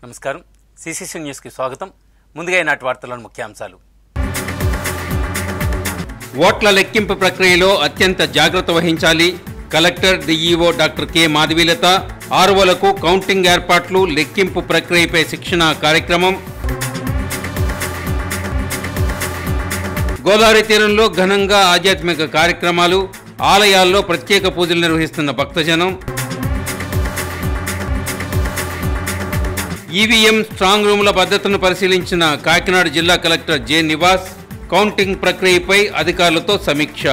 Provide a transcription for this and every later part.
నమస్కారం సిసిసి న్యూస్కి స్వాగతం ముందుగా ఈనాటి వార్తలను ముఖ్యాంశాలు ఓట్ల లెక్కింపు ప్రక్రియలో అత్యంత జాగ్రత్త వహించాలి collector DEO doctor K Madhavilatha ఆర్ఓలకు కౌంటింగ్ ఏర్పాట్లు లెక్కింపు ప్రక్రియపై శిక్షణ కార్యక్రమం గోదావరి తీరంలో ఘనంగా ఆధ్యాత్మిక కార్యక్రమాలు ఆలయాల్లో ప్రత్యేక పూజలు నిర్వహిస్తున్న భక్తజనం ఈవీఎం స్ట్రాంగ్ రూముల భద్రతను పరిశీలించిన కాకినాడ జిల్లా కలెక్టర్ జె నివాస్ కౌంటింగ్ ప్రక్రియపై అధికారులతో సమీక్ష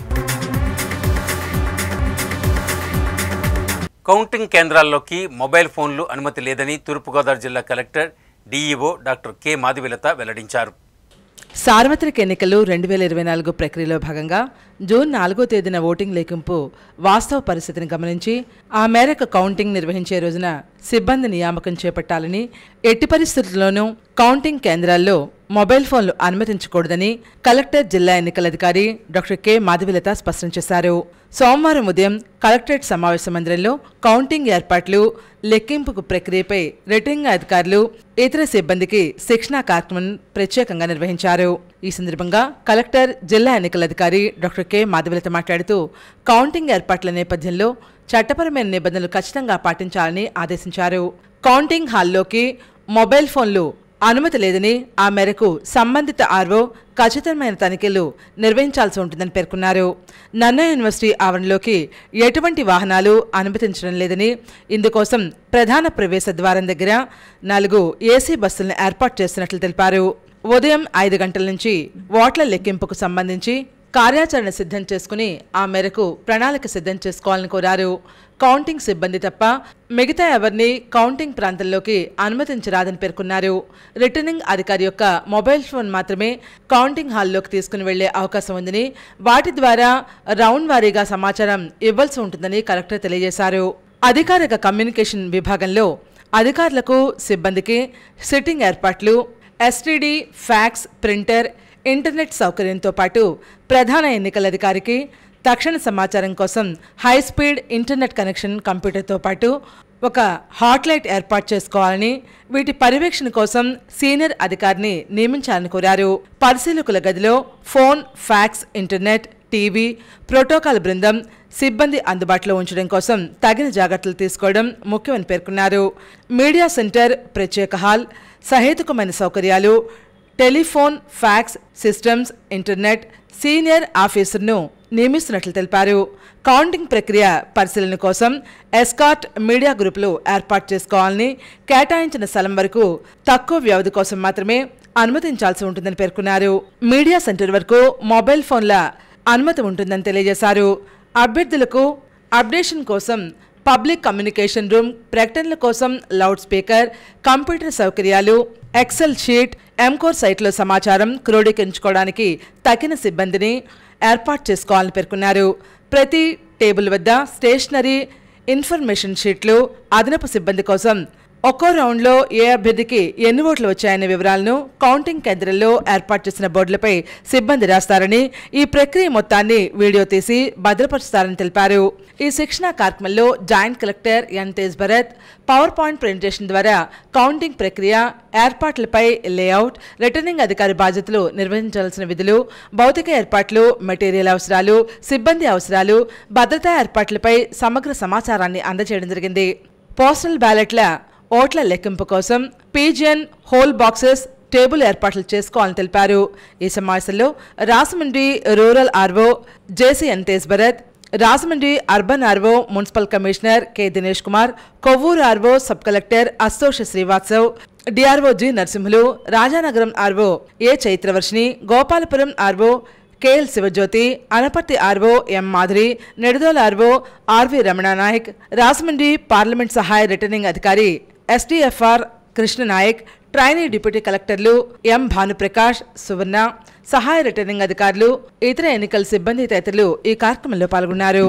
కౌంటింగ్ కేంద్రాల్లోకి మొబైల్ ఫోన్లు అనుమతి లేదని తూర్పుగోదావరి జిల్లా collector DEO doctor K Madhavilatha వెల్లడించారు సార్వత్రిక ఎన్నికలు రెండు వేల ఇరవై నాలుగు ప్రక్రియలో భాగంగా జూన్ నాలుగో తేదీన ఓటింగ్ లెక్కింపు వాస్తవ పరిస్థితిని గమనించి ఆ మేరకు కౌంటింగ్ నిర్వహించే రోజున సిబ్బంది నియామకం చేపట్టాలని ఎట్టి పరిస్థితుల్లోనూ కౌంటింగ్ కేంద్రాల్లో మొబైల్ ఫోన్లు అనుమతించకూడదని కలెక్టర్ జిల్లా ఎన్నికల అధికారి డాక్టర్ కె మాధవిలత స్పష్టం చేశారు సోమవారం ఉదయం కలెక్టరేట్ సమావేశ మందిరంలో కౌంటింగ్ ఏర్పాట్లు లెక్కింపుకు ప్రక్రియపై రిటర్నింగ్ అధికారులు ఇతర సిబ్బందికి శిక్షణా కార్యక్రమం ప్రత్యేకంగా నిర్వహించారు ఈ సందర్భంగా కలెక్టర్ జిల్లా ఎన్నికల అధికారి డాక్టర్ కె మాధవలత మాట్లాడుతూ కౌంటింగ్ ఏర్పాట్ల నేపథ్యంలో చట్టపరమైన నిబంధనలు ఖచ్చితంగా పాటించాలని ఆదేశించారు కౌంటింగ్ హాల్లోకి మొబైల్ ఫోన్లు అనుమతి లేదని ఆ మేరకు సంబంధిత ఆర్వో ఖచ్చితమైన తనిఖీలు నిర్వహించాల్సి ఉంటుందని పేర్కొన్నారు నన్నా యూనివర్సిటీ ఆవరణలోకి ఎటువంటి వాహనాలు అనుమతించడం లేదని ఇందుకోసం ప్రధాన ప్రవేశ ద్వారం దగ్గర నాలుగు ఏసీ బస్సులను ఏర్పాటు చేస్తున్నట్లు తెలిపారు ఉదయం ఐదు గంటల నుంచి ఓట్ల లెక్కింపుకు సంబంధించి కార్యాచరణ సిద్ధం చేసుకుని ఆ మేరకు ప్రణాళిక సిద్ధం చేసుకోవాలని కోరారు కౌంటింగ్ సిబ్బంది తప్ప మిగతా ఎవరిని కౌంటింగ్ ప్రాంతంలోకి అనుమతించరాదని పేర్కొన్నారు రిటర్నింగ్ అధికారి యొక్క మొబైల్ ఫోన్ మాత్రమే కౌంటింగ్ హాల్లోకి తీసుకుని వెళ్లే అవకాశం ఉందని వాటి ద్వారా రౌండ్ వారీగా సమాచారం ఇవ్వాల్సి ఉంటుందని కలెక్టర్ తెలియజేశారు అధికారిక కమ్యూనికేషన్ విభాగంలో అధికారులకు సిబ్బందికి సిట్టింగ్ ఏర్పాట్లు ఎస్టీడీ ఫ్యాక్స్ ప్రింటర్ ఇంటర్నెట్ సౌకర్యంతో పాటు ప్రధాన ఎన్నికల అధికారికి తక్షణ సమాచారం కోసం హై స్పీడ్ ఇంటర్నెట్ కనెక్షన్ కంప్యూటర్తో పాటు ఒక హాట్లైట్ ఏర్పాటు చేసుకోవాలని వీటి పర్యవేక్షణ కోసం సీనియర్ అధికారిని నియమించాలని కోరారు పరిశీలకుల గదిలో phone fax internet TV protocol బృందం సిబ్బంది అందుబాటులో ఉంచడం కోసం తగిన జాగ్రత్తలు తీసుకోవడం ముఖ్యమని పేర్కొన్నారు మీడియా సెంటర్ ప్రత్యేక హాల్ సహేతుకమైన సౌకర్యాలు telephone fax systems internet senior ఆఫీసర్ను నియమిస్తున్నట్లు తెలిపారు కౌంటింగ్ ప్రక్రియ పరిశీలన కోసం ఎస్కాట్ మీడియా గ్రూపులు ఏర్పాటు చేసుకోవాలని కేటాయించిన స్థలం వరకు తక్కువ వ్యవధి కోసం మాత్రమే అనుమతించాల్సి ఉంటుందని పేర్కొన్నారు మీడియా సెంటర్ వరకు మొబైల్ ఫోన్ల అనుమతి ఉంటుందని తెలియజేశారు అభ్యర్థులకు అప్డేషన్ కోసం పబ్లిక్ కమ్యూనికేషన్ రూమ్ ప్రకటనల కోసం లౌడ్ స్పీకర్ కంప్యూటర్ సౌకర్యాలు ఎక్సెల్ షీట్ ఎంకోర్ సైట్లో సమాచారం క్రోడీకరించుకోవడానికి తగిన సిబ్బందిని ఏర్పాటు చేసుకోవాలని పేర్కొన్నారు ప్రతి టేబుల్ వద్ద స్టేషనరీ ఇన్ఫర్మేషన్ షీట్లు అదనపు సిబ్బంది కోసం ఒక్కో రౌండ్లో ఏ అభ్యర్థికి ఎన్ని ఓట్లు వచ్చాయనే వివరాలను కౌంటింగ్ కేంద్రంలో ఏర్పాటు చేసిన బోర్డులపై సిబ్బంది రాస్తారని ఈ ప్రక్రియ మొత్తాన్ని వీడియో తీసి భద్రపరుస్తారని తెలిపారు ఈ శిక్షణా కార్యక్రమంలో joint collector N Tej Bharat power point presentation ద్వారా కౌంటింగ్ ప్రక్రియ ఏర్పాట్లపై లేఅవుట్ రిటర్నింగ్ అధికారి బాధ్యతలు నిర్వహించాల్సిన విధులు భౌతిక ఏర్పాట్లు మెటీరియల్ అవసరాలు సిబ్బంది అవసరాలు భద్రతా ఏర్పాట్లపై సమగ్ర సమాచారాన్ని అందజేయడం జరిగింది పోస్టల్ బ్యాలెట్ల ఓట్ల లెక్కింపు కోసం పీజియన్ హోల్ బాక్సెస్ టేబుల్ ఏర్పాట్లు చేసుకోవాలని తెలిపారు ఈ సమావేశంలో Rajahmundry rural RO JC N Tej Bharat Rajahmundry urban RO municipal commissioner K Dinesh Kumar Kovvur RO sub collector Ashosh Srivatsav DRO G Narasimhulu Rajanagaram RO A Chaitravarshini Gopalapuram RO KL Sivajyothi Anaparthi RO M Madhuri Nedadola RO RV Ramana Naik Rajahmundry parliament సహాయ రిటర్నింగ్ అధికారి ఎస్డిఎఫ్ఆర్ కృష్ణనాయక్ ట్రైనీ డిప్యూటీ కలెక్టర్లు ఎం భానుప్రకాష్ సువర్ణ సహాయ returning అధికారులు ఇతర ఎన్నికల సిబ్బంది తదితరులు ఈ కార్యక్రమంలో పాల్గొన్నారు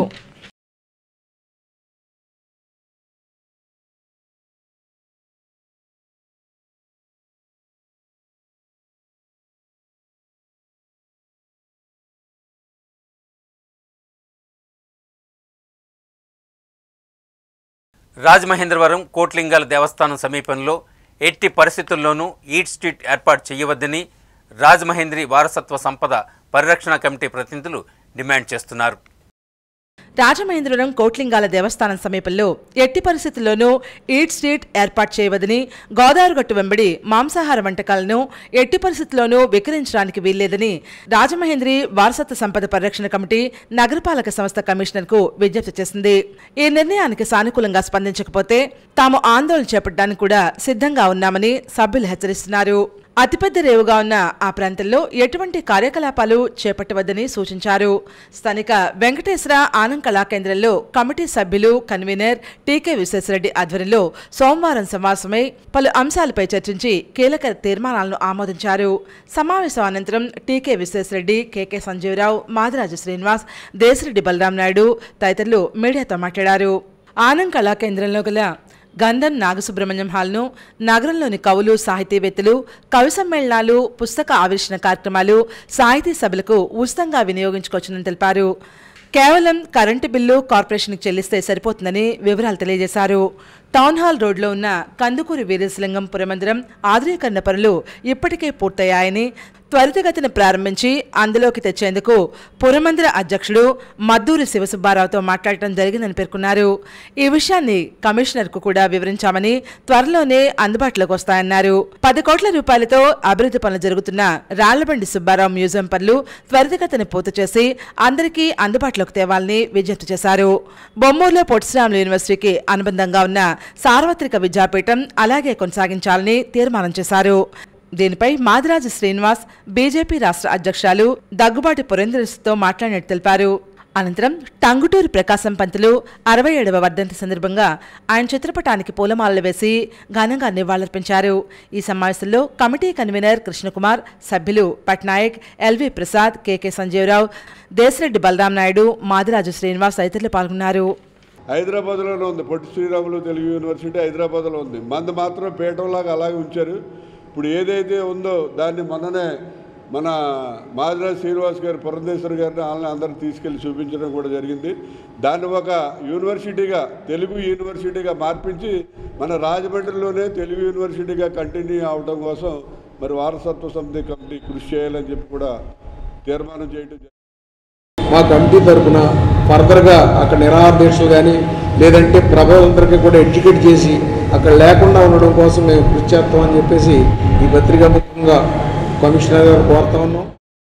రాజమహేంద్రవరం కోట్లింగాల దేవస్థానం సమీపంలో ఎట్టి పరిస్థితుల్లోనూ ఈట్ స్ట్రీట్ ఏర్పాటు చేయవద్దని రాజమహేంద్రి వారసత్వ సంపద పరిరక్షణ కమిటీ ప్రతినిధులు డిమాండ్ చేస్తున్నారు రాజమహేంద్రవరం కోట్లింగాల దేవస్థానం సమీపంలో ఎట్టి పరిస్థితుల్లోనూ ఈట్ స్ట్రీట్ ఏర్పాటు చేయవదని గోదావరిగట్టు వెంబడి మాంసాహార వంటకాలను ఎట్టి పరిస్థితుల్లోనూ విక్రయించడానికి వీల్లేదని రాజమహేంద్రి వారసత్వ సంపద పరిరక్షణ కమిటీ నగరపాలక సంస్థ కమిషనర్కు విజ్ఞప్తి చేసింది ఈ నిర్ణయానికి సానుకూలంగా స్పందించకపోతే తాము ఆందోళన చేపట్టడానికి కూడా సిద్ధంగా ఉన్నామని సభ్యులు హెచ్చరిస్తున్నారు అతిపెద్ద రేవుగా ఉన్న ఆ ప్రాంతంలో ఎటువంటి కార్యకలాపాలు చేపట్టవద్దని సూచించారు స్థానిక వెంకటేశ్వర ఆనంద్ కళా కేంద్రంలో కమిటీ సభ్యులు కన్వీనర్ టీకే విశ్వేశ్వరరెడ్డి ఆధ్వర్యంలో సోమవారం సమావేశమై పలు అంశాలపై చర్చించి కీలక తీర్మానాలను ఆమోదించారు సమావేశం అనంతరం టీకే విశ్వేశ్వరరెడ్డి కేకే సంజీవరావు మాదిరాజు శ్రీనివాస్ దేశరెడ్డి బలరాం నాయుడు తదితరులు మీడియాతో మాట్లాడారు ఆనంద్ కళా కేంద్రంలో గల గంధం నాగసుబ్రహ్మణ్యం హాల్ను నగరంలోని కవులు సాహితీవేత్తలు కవి సమ్మేళనాలు పుస్తక ఆవిష్కరణ కార్యక్రమాలు సాహితీ సభలకు ఉచితంగా వినియోగించుకోవచ్చని తెలిపారు కేవలం కరెంటు బిల్లు కార్పొరేషన్కి చెల్లిస్తే సరిపోతుందని వివరాలు తెలియజేశారు టౌన్ హాల్ రోడ్లో ఉన్న కందుకూరి వీరేశలింగం పురమందిరం ఆధునీకరణ పనులు ఇప్పటికే పూర్తయ్యాయని త్వరితగతిన ప్రారంభించి అందులోకి తెచ్చేందుకు పురమందిర అధ్యక్షుడు మద్దూరి శివసుబ్బారావుతో మాట్లాడటం జరిగిందని పేర్కొన్నారు ఈ విషయాన్ని కమిషనర్కు కూడా వివరించామని త్వరలోనే అందుబాటులోకి వస్తాయన్నారు పది కోట్ల రూపాయలతో అభివృద్ధి పనులు జరుగుతున్న రాళ్లబండి సుబ్బారావు మ్యూజియం పనులు త్వరితగతిన పూర్తి చేసి అందరికీ అందుబాటులోకి తేవాలని విజ్ఞప్తి చేశారు బొమ్మూరులో పొట్టిశ్రాములు యూనివర్సిటీకి అనుబంధంగా ఉన్న సార్వత్రిక విద్యాపీఠం అలాగే కొనసాగించాలని తీర్మానం చేశారు దీనిపై మాదిరాజు శ్రీనివాస్ బీజేపీ రాష్ట్ర అధ్యక్షురాలు దగ్గుబాటి పురేంద్రతో మాట్లాడినట్టు తెలిపారు అనంతరం టంగుటూరి ప్రకాశం పంతులు అరవై ఏడవ వర్ధంతి సందర్భంగా ఆయన చిత్రపటానికి పూలమాలలు వేసి ఘనంగా నివాళులర్పించారు ఈ సమావేశంలో కమిటీ కన్వీనర్ కృష్ణకుమార్ సభ్యులు పట్నాయక్ ఎల్వి ప్రసాద్ కెకే సంజీవరావు దేశరెడ్డి బలరాం నాయుడు మాదిరాజు శ్రీనివాస్ తదితరులు పాల్గొన్నారు హైదరాబాద్లోనే ఉంది పొట్టి శ్రీరాములు తెలుగు యూనివర్సిటీ హైదరాబాద్లో ఉంది మంది మాత్రం పీఠంలాగా అలాగే ఉంచారు ఇప్పుడు ఏదైతే ఉందో దాన్ని మొన్ననే మన మాదిరాజ్ శ్రీనివాస్ గారు పురంధేశ్వర్ గారిని వాళ్ళని అందరూ తీసుకెళ్ళి చూపించడం కూడా జరిగింది దాన్ని ఒక యూనివర్సిటీగా తెలుగు యూనివర్సిటీగా మార్పించి మన రాజమండ్రిలోనే తెలుగు యూనివర్సిటీగా కంటిన్యూ అవడం కోసం మరి వారసత్వ సమితి కమిటీ కృషి చేయాలని చెప్పి కూడా తీర్మానం చేయడం జరిగింది. మా కమిటీ తరఫున ఫర్దర్గా అక్కడ నిరాహార దీక్షలు కానీ లేదంటే ప్రభావంతరికి కూడా ఎడ్యుకేట్ చేసి అక్కడ లేకుండా ఉండడం కోసం మేము కృషి చేస్తామని చెప్పేసి ఈ పత్రికా ముఖ్యంగా కమిషనర్ గారు కోరుతా ఉన్నాం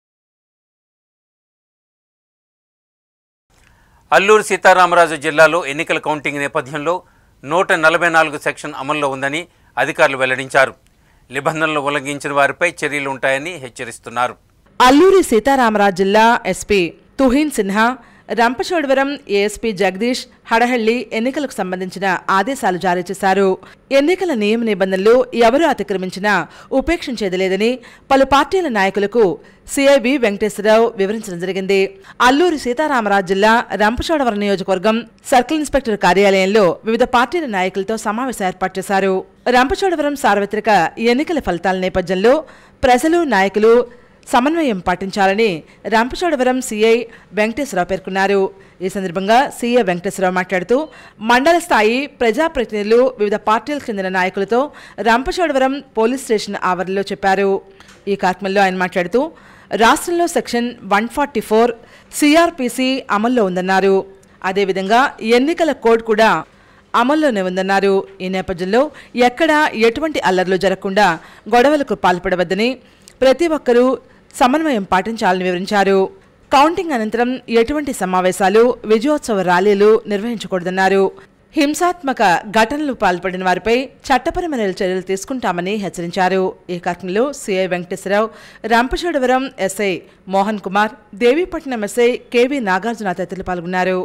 అల్లూరు సీతారామరాజు జిల్లాలో ఎన్నికల కౌంటింగ్ నేపథ్యంలో నూట నలభై నాలుగు సెక్షన్ అమల్లో ఉందని అధికారులు వెల్లడించారు నిబంధనలు ఉల్లంఘించిన వారిపై చర్యలు ఉంటాయని హెచ్చరిస్తున్నారు అల్లూరి సీతారామరాజు జిల్లా ఎస్పీ తుహీన్ సిన్హా రంపచోడవరం ఏఎస్పీ జగదీష్ హడహళ్లి ఎన్నికలకు సంబంధించిన ఆదేశాలు జారీ చేశారు ఎన్నికల నియమ నిబంధనలు ఎవరు అతిక్రమించినా ఉపేక్షించేది లేదని పలు పార్టీల నాయకులకు సిఐబి వెంకటేశ్వరరావు వివరించడం జరిగింది అల్లూరి సీతారామరాజు జిల్లా రంపచోడవరం నియోజకవర్గం సర్కిల్ ఇన్స్పెక్టర్ కార్యాలయంలో వివిధ పార్టీల నాయకులతో సమావేశం ఏర్పాటు చేశారు రంపచోడవరం సార్వత్రిక ఎన్నికల ఫలితాల నేపథ్యంలో ప్రజలు నాయకులు సమన్వయం పాటించాలని రంపచోడవరం సీఐ వెంకటేశ్వరరావు పేర్కొన్నారు ఈ సందర్భంగా సీఐ వెంకటేశ్వరరావు మాట్లాడుతూ మండల స్థాయి ప్రజాప్రతినిధులు వివిధ పార్టీలకు చెందిన నాయకులతో రంపచోడవరం పోలీస్ స్టేషన్ ఆవరణలో చెప్పారు ఈ కార్యక్రమంలో ఆయన మాట్లాడుతూ రాష్ట్రంలో section one forty four CRPC అమల్లో ఉందన్నారు అదేవిధంగా ఎన్నికల కోడ్ కూడా అమల్లోనే ఉందన్నారు ఈ నేపథ్యంలో ఎక్కడా ఎటువంటి అల్లర్లు జరగకుండా గొడవలకు పాల్పడవద్దని ప్రతి ఒక్కరూ సమన్వయం పాటించాలని వివరించారు కౌంటింగ్ అనంతరం ఎటువంటి సమావేశాలు విజయోత్సవ ర్యాలీలు నిర్వహించకూడదన్నారు హింసాత్మక ఘటనలు పాల్పడిన వారిపై చట్టపరమైన చర్యలు తీసుకుంటామని హెచ్చరించారు ఈ కార్యక్రమంలో CI Venkateswara Rao Rampachodavaram SI Mohan Kumar Devipatnam SI KV Nagarjuna తదితరులు పాల్గొన్నారు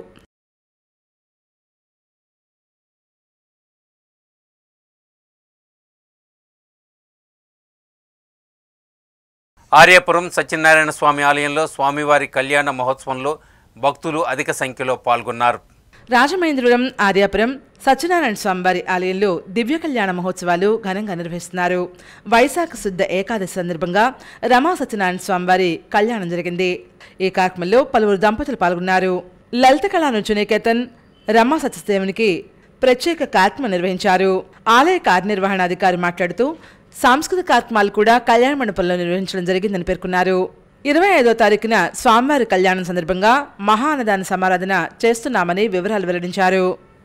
ఆర్యాపురం సత్యనారాయణ స్వామి ఆలయంలో స్వామివారి కళ్యాణ మహోత్సవంలో భక్తులు అధిక సంఖ్యలో పాల్గొన్నారు రాజమహేంద్రవరం ఆర్యాపురం సత్యనారాయణ స్వామివారి ఆలయంలో దివ్య కళ్యాణ మహోత్సవాలు ఘనంగా నిర్వహిస్తున్నారు వైశాఖ శుద్ధ ఏకాదశి సందర్భంగా రమా సత్యనారాయణ స్వామివారి కళ్యాణం జరిగింది ఈ కార్యక్రమంలో పలువురు దంపతులు పాల్గొన్నారు లలిత కళా నృత్యనికేతన్ రమా సత్యదేవునికి ప్రత్యేక కార్యక్రమం నిర్వహించారు ఆలయ కార్యనిర్వహణాధికారి మాట్లాడుతూ సాంస్కృతిక కార్యక్రమాలు కూడా కళ్యాణ మండపంలో నిర్వహించడం జరిగిందని పేర్కొన్నారు ఇరవై ఐదో తారీఖున స్వామివారి కళ్యాణం సందర్భంగా మహా అన్నదాన సమారాధన చేస్తున్నామని వివరాలు వెల్లడించారు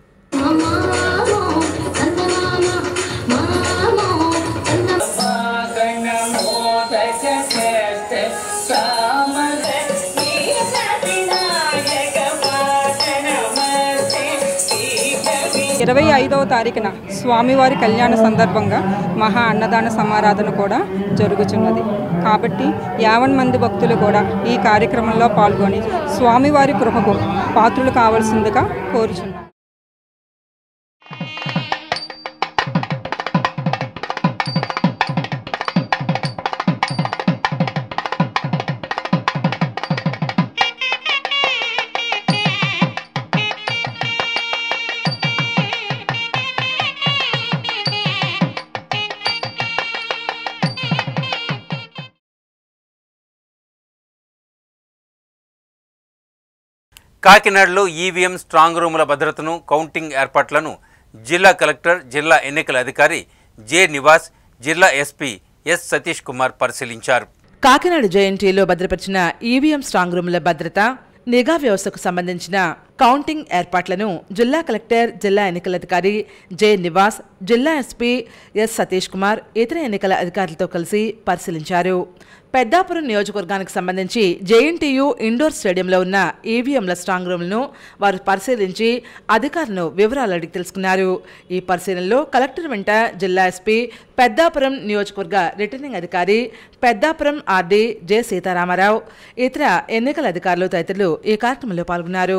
ఇరవై ఐదవ తారీఖున స్వామివారి కళ్యాణ సందర్భంగా మహా అన్నదాన సమారాధన కూడా జరుగుతున్నది కాబట్టి యావన్ మంది భక్తులు కూడా ఈ కార్యక్రమంలో పాల్గొని స్వామివారి కృపకు పాత్రులు కావాల్సిందిగా కోరుచున్నాం కాకినాడలో ఈవీఎం స్ట్రాంగ్ రూముల భద్రతను కౌంటింగ్ ఏర్పాట్లను జిల్లా కలెక్టర్ జిల్లా ఎన్నికల అధికారి జె నివాస్ జిల్లా ఎస్పీ ఎస్ సతీష్ కుమార్ పరిశీలించారు కాకినాడ జేఎన్టీలో భద్రపరిచిన ఈవీఎం స్ట్రాంగ్ రూముల భద్రత నిఘా వ్యవస్థకు సంబంధించిన కౌంటింగ్ ఏర్పాట్లను జిల్లా కలెక్టర్ జిల్లా ఎన్నికల అధికారి జె నివాస్ జిల్లా ఎస్పీ ఎస్ సతీష్ కుమార్ ఇతర ఎన్నికల అధికారులతో కలిసి పరిశీలించారు పెద్దాపురం నియోజకవర్గానికి సంబంధించి జేఎన్టీయు ఇండోర్ స్టేడియంలో ఉన్న ఈవీఎంల స్ట్రాంగ్ రూమ్లను వారు పరిశీలించి అధికారులను వివరాలు అడిగి తెలుసుకున్నారు ఈ పరిశీలనలో కలెక్టర్ వెంట జిల్లా ఎస్పీ పెద్దాపురం నియోజకవర్గ రిటర్నింగ్ అధికారి పెద్దాపురం ఆర్డీ జె సీతారామారావు ఇతర ఎన్నికల అధికారులు తదితరులు ఈ కార్యక్రమంలో పాల్గొన్నారు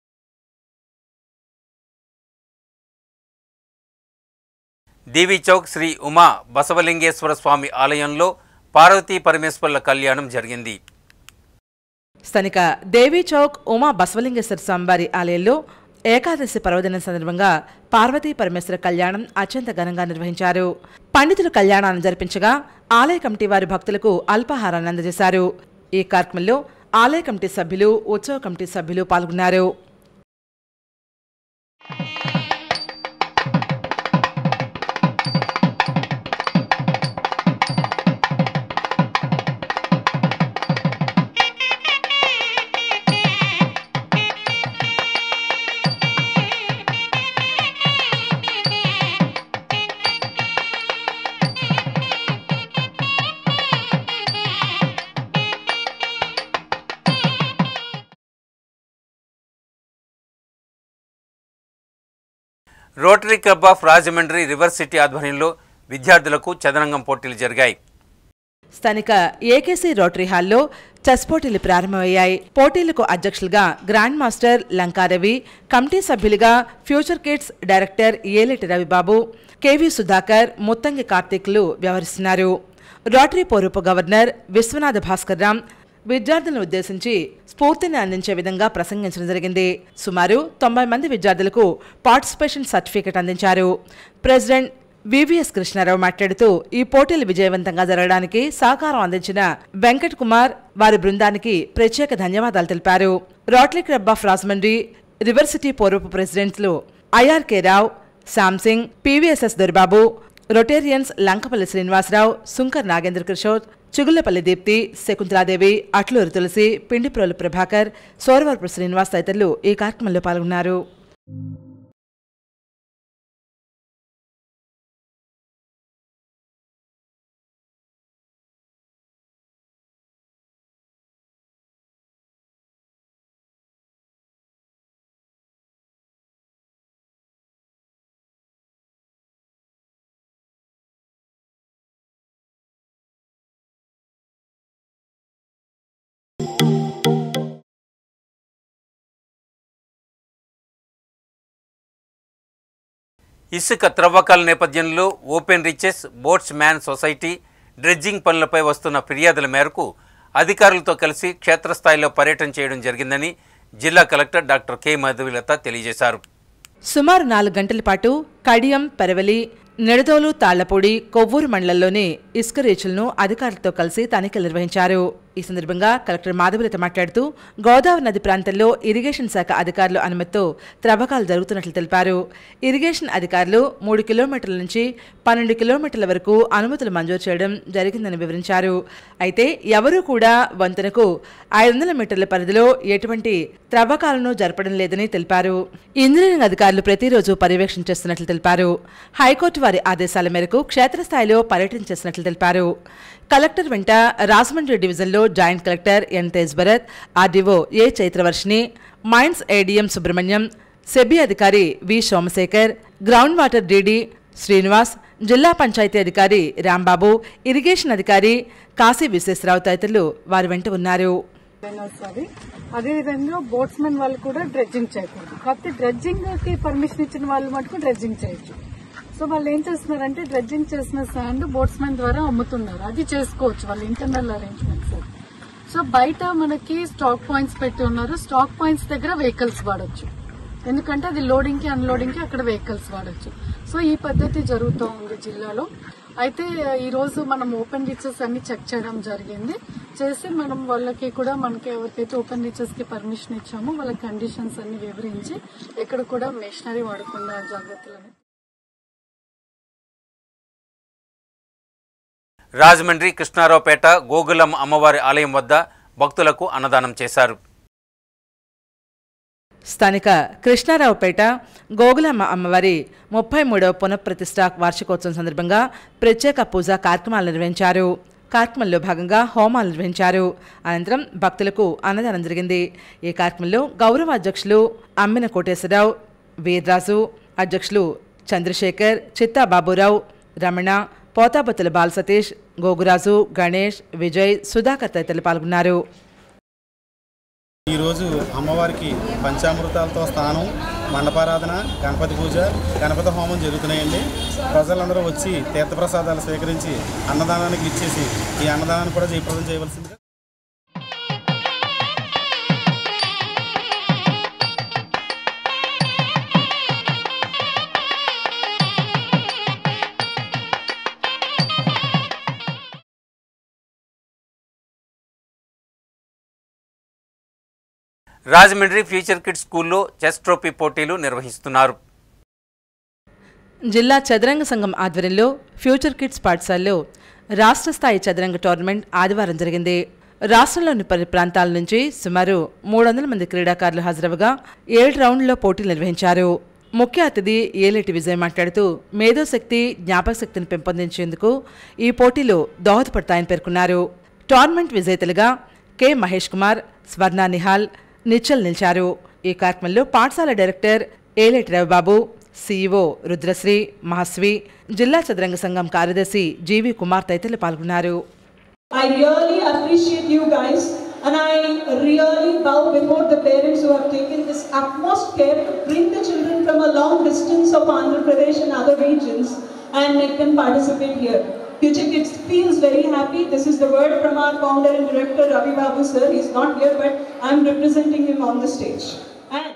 దేవీ చౌక్ శ్రీ ఉమా బసవలింగేశ్వర స్వామి ఆలయంలో పార్వతీ పరమేశ్వర్ల కళ్యాణం జరిగింది స్థానిక దేవీ చౌక్ ఉమా బసవలింగేశ్వర స్వామివారి ఆలయంలో ఏకాదశి పర్వదినం సందర్భంగా పార్వతీ పరమేశ్వర కళ్యాణం అత్యంత ఘనంగా నిర్వహించారు పండితులు కళ్యాణాన్ని జరిపించగా ఆలయ కమిటీ వారి భక్తులకు అల్పాహారాన్ని అందజేశారు ఈ కార్యక్రమంలో ఆలయ కమిటీ సభ్యులు ఉత్సవ కమిటీ సభ్యులు పాల్గొన్నారు rotary club of Rajahmundry river city ఆధ్వర్యంలో విద్యార్థులకు చదరంగం పోటీలు జరిగాయి స్థానిక ఏకేసీ రోటరీ హాల్లో చెస్ పోటీలు ప్రారంభమయ్యాయి పోటీలకు అధ్యక్షులుగా గ్రాండ్ మాస్టర్ లంకారవి కమిటీ సభ్యులుగా future kids director Eleti Ravi Babu KV Sudhakar Muthangi కార్తీక్లు వ్యవహరిస్తున్నారు రోటరీ పూర్వపు గవర్నర్ విశ్వనాథ భాస్కర్ రామ్ విద్యార్థులను ఉద్దేశించి స్ఫూర్తిని అందించే విధంగా ప్రసంగించడం జరిగింది సుమారు తొంభై మంది విద్యార్థులకు పార్టిసిపేషన్ సర్టిఫికెట్ అందించారు ప్రెసిడెంట్ వివిఎస్ కృష్ణారావు మాట్లాడుతూ ఈ పోటీలు విజయవంతంగా జరగడానికి సహకారం అందించిన వెంకట్ కుమార్ వారి బృందానికి ప్రత్యేక ధన్యవాదాలు తెలిపారు rotary club of Rajahmundry river city పూర్వపు ప్రెసిడెంట్లు ఐఆర్కే రావు శాంసింగ్ పివిఎస్ఎస్ దొరిబాబు రొటేరియన్స్ లంకపల్లి శ్రీనివాసరావు సుంకర్ నాగేంద్ర కిషోర్ చిగుళ్లపల్లి దీప్తి శకుంతలాదేవి అట్లూరు తులసి పిండిప్రోలు ప్రభాకర్ సోరవరపు శ్రీనివాస్ తదితరులు ఈ కార్యక్రమంలో పాల్గొన్నారు ఇసుక త్రవ్వకాల నేపథ్యంలో open reaches boats man society dredging పనులపై వస్తున్న ఫిర్యాదుల మేరకు అధికారులతో కలిసి క్షేత్రస్థాయిలో పర్యటన చేయడం జరిగిందని జిల్లా కలెక్టర్ డాక్టర్ కె మధువిలత తెలియజేశారు సుమారు నాలుగు గంటల పాటు కడియం పెరవలి నిడదోలు తాళ్లపూడి కొవ్వూరు మండలంలోని ఇసుక రీచులను అధికారులతో కలిసి తనిఖీలు నిర్వహించారు ఈ సందర్భంగా కలెక్టర్ మాధవలత మాట్లాడుతూ గోదావరి నది ప్రాంతంలో ఇరిగేషన్ శాఖ అధికారుల అనుమతితో త్రవ్వకాలు జరుగుతున్నట్లు తెలిపారు ఇరిగేషన్ అధికారులు మూడు కిలోమీటర్ల నుంచి పన్నెండు కిలోమీటర్ల వరకు అనుమతులు మంజూరు చేయడం జరిగిందని వివరించారు అయితే ఎవరూ కూడా వంతెనకు ఐదు వందల మీటర్ల పరిధిలో ఎటువంటి త్రవ్వకాలను జరపడం లేదని తెలిపారు ఇంజనీరింగ్ అధికారులు ప్రతిరోజు పర్యవేక్షణ చేస్తున్నట్లు తెలిపారు హైకోర్టు వారి ఆదేశాల మేరకు క్షేత్రస్థాయిలో పర్యటన చేసినట్లు తెలిపారు కలెక్టర్ వెంట రాజమండ్రి డివిజన్లో joint collector N Tej Bharat RDO A Chaitra Varshini mines ADM Subrahmanyam SEB అధికారి V Somasekhar ground water DD Srinivas జిల్లా పంచాయతీ అధికారి రాంబాబు ఇరిగేషన్ అధికారి కాశీ విశ్వేశ్వరరావు తదితరులు వారి వెంట ఉన్నారు వస్తుంది అదేవిధంగా బోట్స్మెన్ వాళ్ళు కూడా డ్రెడ్జింగ్ చేయకూడదు కాకపోతే డ్రెడ్జింగ్ కి పర్మిషన్ ఇచ్చిన వాళ్ళు మటుకు డ్రెడ్జింగ్ చేయొచ్చు సో వాళ్ళు ఏం చేస్తున్నారంటే డ్రెడ్జింగ్ చేసిన శాండ్ బోట్స్మెన్ ద్వారా అమ్ముతున్నారు అది చేసుకోవచ్చు వాళ్ళ ఇంటర్నల్ అరేంజ్మెంట్స్ సో బయట మనకి స్టాక్ పాయింట్స్ పెట్టి ఉన్నారు స్టాక్ పాయింట్స్ దగ్గర వెహికల్స్ వాడొచ్చు ఎందుకంటే అది లోడింగ్ కి అన్లోడింగ్ కి అక్కడ వెహికల్స్ వాడొచ్చు సో ఈ పద్ధతి జరుగుతూ ఉంది జిల్లాలో అయితే ఈ రోజు మనం ఓపెన్ రీచెస్ అన్ని చెక్ చేయడం జరిగింది చేసి మనం వాళ్ళకి కూడా మనకి ఎవరికైతే ఓపెన్ రీచెస్ కి పర్మిషన్ ఇచ్చామో వాళ్ళ కండిషన్స్ అన్ని వివరించి ఎక్కడ కూడా మెషినరీ వాడకుండా జాగ్రత్తలు రాజమండ్రి కృష్ణారావుపేట గోగులమ్మ అమ్మవారి ఆలయం వద్ద భక్తులకు అన్నదానం చేశారు స్థానిక కృష్ణారావుపేట గోగులమ్మ అమ్మవారి ముప్పై మూడవ పునఃప్రతిష్ఠ వార్షికోత్సవం సందర్భంగా ప్రత్యేక పూజా కార్యక్రమాలు నిర్వహించారు కార్యక్రమంలో భాగంగా హోమాలు నిర్వహించారు అనంతరం భక్తులకు అన్నదానం జరిగింది ఈ కార్యక్రమంలో గౌరవ అధ్యక్షులు అమ్మిన కోటేశ్వరరావు వీర్రాజు అధ్యక్షులు చంద్రశేఖర్ చిత్తా బాబురావు రమణ పోతాబత్తుల బాల సతీష్ గోగురాజు గణేష్ విజయ్ సుధాకర్ తదితరులు పాల్గొన్నారు ఈరోజు అమ్మవారికి పంచామృతాలతో స్నానం మండపారాధన గణపతి పూజ గణపతి హోమం జరుగుతున్నాయండి ప్రజలందరూ వచ్చి తీర్థప్రసాదాలు స్వీకరించి అన్నదానానికి ఇచ్చేసి ఈ అన్నదానాన్ని కూడా జయప్రదం చేయవలసిందిగా రాజమండ్రి ఫ్యూచర్ కిడ్స్ స్కూల్లో చెస్ ట్రోఫీ పోటీలు నిర్వహిస్తున్నారు జిల్లా చదరంగ సంఘం ఆధ్వర్యంలో ఫ్యూచర్ కిడ్స్ పాఠశాలలో రాష్ట్ర స్థాయి చదరంగ టోర్నమెంట్ ఆదివారం జరిగింది రాష్ట్రంలోని పలు ప్రాంతాల నుంచి సుమారు మూడు వందల మంది క్రీడాకారులు హాజరవగా ఏడు రౌండ్లలో పోటీలు నిర్వహించారు ముఖ్య అతిథి ఏలేటి విజయ్ మాట్లాడుతూ మేధోశక్తి జ్ఞాపక శక్తిని పెంపొందించేందుకు ఈ పోటీలు దోహదపడతాయని పేర్కొన్నారు టోర్నమెంట్ విజేతలుగా కె మహేష్ కుమార్ స్వర్ణ నిహాల్ నిచ్చల్ నిలిచారు ఈ కార్యక్రమంలో పాఠశాల డైరెక్టర్ ఏలేటి రవిబాబు సీఈఓ రుద్రశ్రీ మహస్వి జిల్లా చదరంగ సంఘం కార్యదర్శి జీవి కుమార్ తదితరులు పాల్గొన్నారు I really appreciate you guys and I really bow before the parents who have taken this utmost care to bring the children from a long distance of Andhra Pradesh and other regions and make them participate here. Future Kids feels very happy. This is the word from our founder and director Ravi Babu sir. He's not here but I'm representing him on the stage. And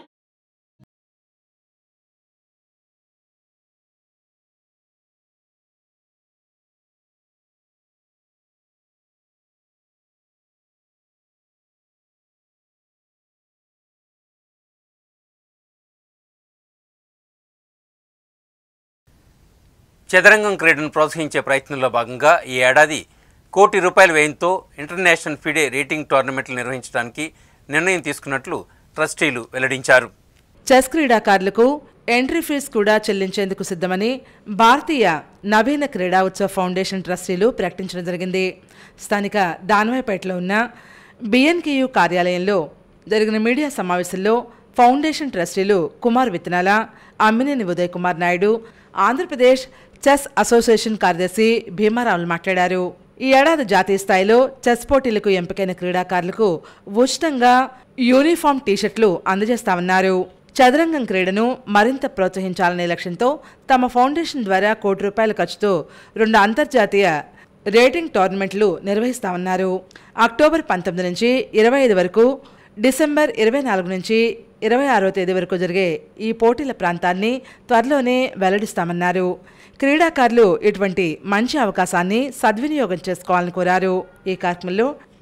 చదరంగం క్రీడను ప్రోత్సహించే ప్రయత్నంలో భాగంగా ఈ ఏడాది కోటి రూపాయల వ్యయంతో international FIDE rating టోర్నమెంట్లు నిర్వహించడానికి నిర్ణయం తీసుకున్నట్లు ట్రస్టీలు వెల్లడించారు చెస్ క్రీడాకారులకు ఎంట్రీ ఫీజు కూడా చెల్లించేందుకు సిద్ధమని భారతీయ నవీన క్రీడా ఉత్సవ్ ఫౌండేషన్ ట్రస్టీలు ప్రకటించడం జరిగింది స్థానిక దానవాయిపేటలో ఉన్న బిఎన్కేయు కార్యాలయంలో జరిగిన మీడియా సమావేశంలో ఫౌండేషన్ ట్రస్టీలు కుమార్ విత్తనాల అమ్మినేని ఉదయ్ కుమార్ నాయుడు ఆంధ్రప్రదేశ్ చెస్ అసోసియేషన్ కార్యదర్శి భీమారావులు మాట్లాడారు ఈ ఏడాది జాతీయ స్థాయిలో చెస్ పోటీలకు ఎంపికైన క్రీడాకారులకు ఉచితంగా యూనిఫామ్ టీషర్ట్లు అందజేస్తామన్నారు చదరంగం క్రీడను మరింత ప్రోత్సహించాలనే లక్ష్యంతో తమ ఫౌండేషన్ ద్వారా కోటి రూపాయల ఖర్చుతో రెండు అంతర్జాతీయ రేటింగ్ టోర్నమెంట్లు నిర్వహిస్తామన్నారు అక్టోబర్ పంతొమ్మిది నుంచి ఇరవై ఐదు వరకు డిసెంబర్ ఇరవై నాలుగు నుంచి ఇరవై ఆరో తేదీ వరకు జరిగే ఈ పోటీల ప్రాంతాన్ని త్వరలోనే వెల్లడిస్తామన్నారు క్రీడాకారులు ఇటువంటి మంచి అవకాశాన్ని సద్వినియోగం చేసుకోవాలని కోరారు ఈ కార్యక్రమంలో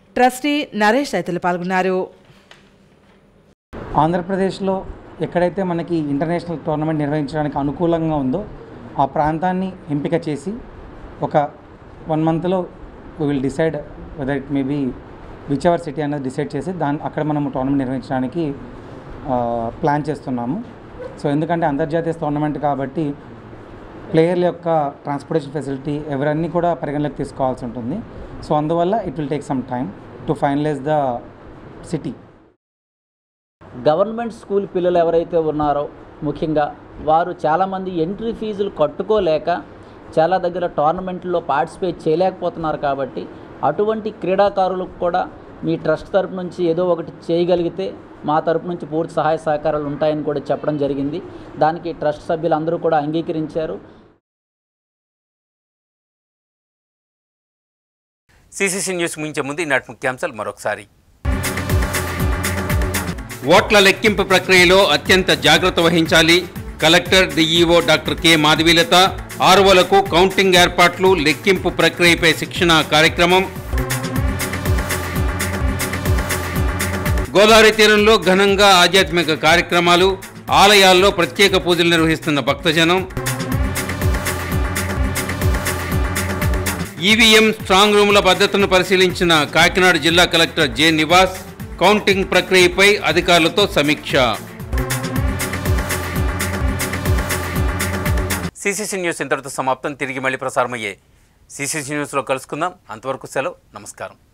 ట్రస్టీ నరేష్ తదితరులు పాల్గొన్నారు ఆంధ్రప్రదేశ్లో ఎక్కడైతే మనకి ఇంటర్నేషనల్ టోర్నమెంట్ నిర్వహించడానికి అనుకూలంగా ఉందో ఆ ప్రాంతాన్ని ఎంపిక చేసి ఒక వన్ మంత్లో we will decide whether it may be whichever city అనేది డిసైడ్ చేసి దాని అక్కడ మనం టోర్నమెంట్ నిర్వహించడానికి ప్లాన్ చేస్తున్నాము సో ఎందుకంటే అంతర్జాతీయ టోర్నమెంట్ కాబట్టి ప్లేయర్ల యొక్క ట్రాన్స్పోర్టేషన్ ఫెసిలిటీ ఎవరన్నీ కూడా పరిగణలోకి తీసుకోవాల్సి ఉంటుంది సో అందువల్ల it will take some time to finalize the city government school పిల్లలు ఎవరైతే ఉన్నారో ముఖ్యంగా వారు చాలామంది ఎంట్రీ ఫీజులు కట్టుకోలేక చాలా దగ్గర టోర్నమెంట్లో పార్టిసిపేట్ చేయలేకపోతున్నారు కాబట్టి అటువంటి క్రీడాకారులకు కూడా మీ ట్రస్ట్ తరపు నుంచి ఏదో ఒకటి చేయగలిగితే మా తరపు నుంచి పూర్తి సహాయ సహకారాలు ఉంటాయని కూడా చెప్పడం జరిగింది దానికి ట్రస్ట్ సభ్యులందరూ కూడా అంగీకరించారు సిసిసి న్యూస్ ముగించే ముందు ఈనాటి ముఖ్యాంశాలు మరొకసారి ఓట్ల లెక్కింపు ప్రక్రియలో అత్యంత జాగ్రత్త వహించాలి collector DEO doctor K Madhavi Latha ఆర్వోలకు కౌంటింగ్ ఏర్పాట్లు లెక్కింపు ప్రక్రియపై శిక్షణ కార్యక్రమం గోదావరి తీరంలో ఘనంగా ఆధ్యాత్మిక కార్యక్రమాలు ఆలయాల్లో ప్రత్యేక పూజలు నిర్వహిస్తున్న భక్తజనం ఈవీఎం స్ట్రాంగ్ రూముల భద్రతను పరిశీలించిన కాకినాడ జిల్లా కలెక్టర్ జె నివాస్ కౌంటింగ్ ప్రక్రియపై అధికారులతో సమీక్ష సిసిసి న్యూస్ ఇంతటితో సమాప్తం తిరిగి మళ్ళీ ప్రసారమయ్యే సిసిసి న్యూస్లో కలుసుకుందాం అంతవరకు సెలవు నమస్కారం